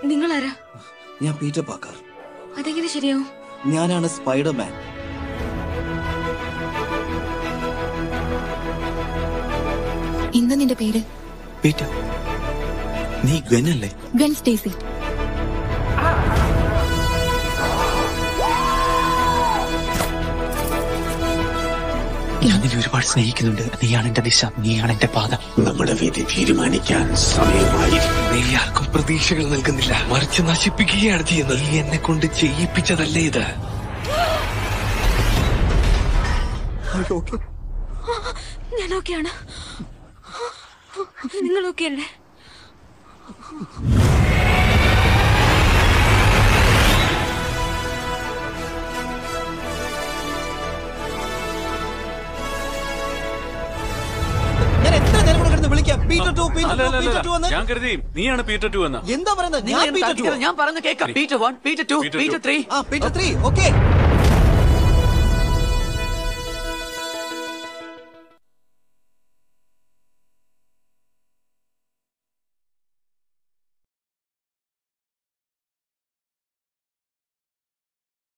നിങ്ങളാരാ ഞാൻ Peter packer അതെങ്ങനെ ശരിയാവും ഞാനാണ് സ്പൈഡർമാൻ എന്താ നിന്റെ പേര് പീറ്റർ നീ ഗനല്ലേ ഗൺ സ്റ്റേസി ഞാൻ നിന്നെ ഒരുപാട് സ്നേഹിക്കുന്നുണ്ട് നീയാണ് എന്റെ ദിശ നീയാണ് എന്റെ പാത നമ്മുടെ വിധി തീരുമാനിക്കാൻ സമയമായി നീ ആർക്കും പ്രതീക്ഷകൾ നൽകുന്നില്ല മറിച്ച് നശിപ്പിക്കുകയാണ് ചെയ്യുന്നത് നീ എന്നെ കൊണ്ട് ചെയ്യിപ്പിച്ചതല്ലേ ഇത് ഞാൻ ഓക്കെയാണ് നിങ്ങൾ ഓക്കെ അല്ലേ ഞാൻ എത്ര നേരം കൂടെ കിടന്ന് വിളിക്കാം പീറ്റർ ടു പീറ്റർ അല്ല, ടു അല്ല, പീറ്റർ അല്ല. ടു എന്ന് ഞാൻ കരുതി നീയാണ് പീറ്റർ ടു എന്ന് എന്താ പറയുന്നത് നിങ്ങൾ ഞാൻ എന്നെ പീറ്റർ ടു തട്ടിക്കരുത്. ഞാൻ പറഞ്ഞ കേൾക്കാം Peter one Peter two Peter Peter two. Three ആ പീറ്റർ ത്രീ ഓക്കെ